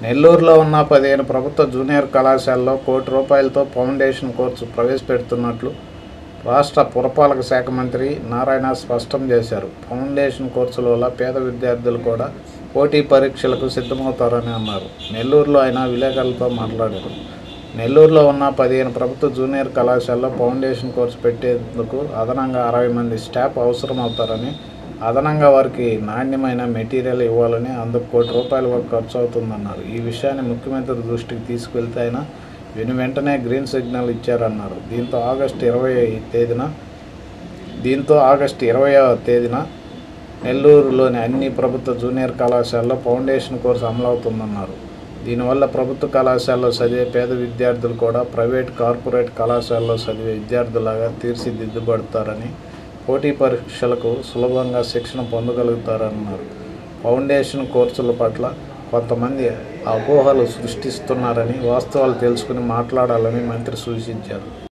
నెల్లూరులో ఉన్న పదిహేను ప్రభుత్వ జూనియర్ కళాశాలలో కోటి రూపాయలతో ఫౌండేషన్ కోర్సు ప్రవేశపెడుతున్నట్లు రాష్ట్ర పురపాలక శాఖ మంత్రి నారాయణ స్పష్టం చేశారు ఫౌండేషన్ కోర్సుల వల్ల పేద విద్యార్థులు కూడా పోటీ పరీక్షలకు సిద్ధమవుతారని అన్నారు నెల్లూరులో ఆయన విలేకరులతో మాట్లాడారు నెల్లూరులో ఉన్న పదిహేను ప్రభుత్వ జూనియర్ కళాశాలలో ఫౌండేషన్ కోర్సు పెట్టేందుకు అదనంగా అరవై మంది స్టాఫ్ అవసరం అవుతారని అదనంగా వారికి నాణ్యమైన మెటీరియల్ ఇవ్వాలని అందుకు కోటి రూపాయల వరకు ఖర్చు అవుతుందన్నారు ఈ విషయాన్ని ముఖ్యమంత్రి దృష్టికి తీసుకెళ్తే ఆయన విని వెంటనే గ్రీన్ సిగ్నల్ ఇచ్చారన్నారు దీంతో ఆగస్టు ఇరవై తేదీన దీంతో ఆగస్టు ఇరవైవ తేదీన నెల్లూరులోని అన్ని ప్రభుత్వ జూనియర్ కళాశాలలో ఫౌండేషన్ కోర్సు అమలవుతుందన్నారు దీనివల్ల ప్రభుత్వ కళాశాలలో చదివే పేద విద్యార్థులు కూడా ప్రైవేట్ కార్పొరేట్ కళాశాలలో చదివే విద్యార్థులాగా తీర్చిదిద్దుబడతారని పోటీ పరీక్షలకు సులభంగా శిక్షణ పొందగలుగుతారన్నారు ఫౌండేషన్ కోర్సుల పట్ల కొంతమంది అపోహలు సృష్టిస్తున్నారని వాస్తవాలు తెలుసుకుని మాట్లాడాలని మంత్రి సూచించారు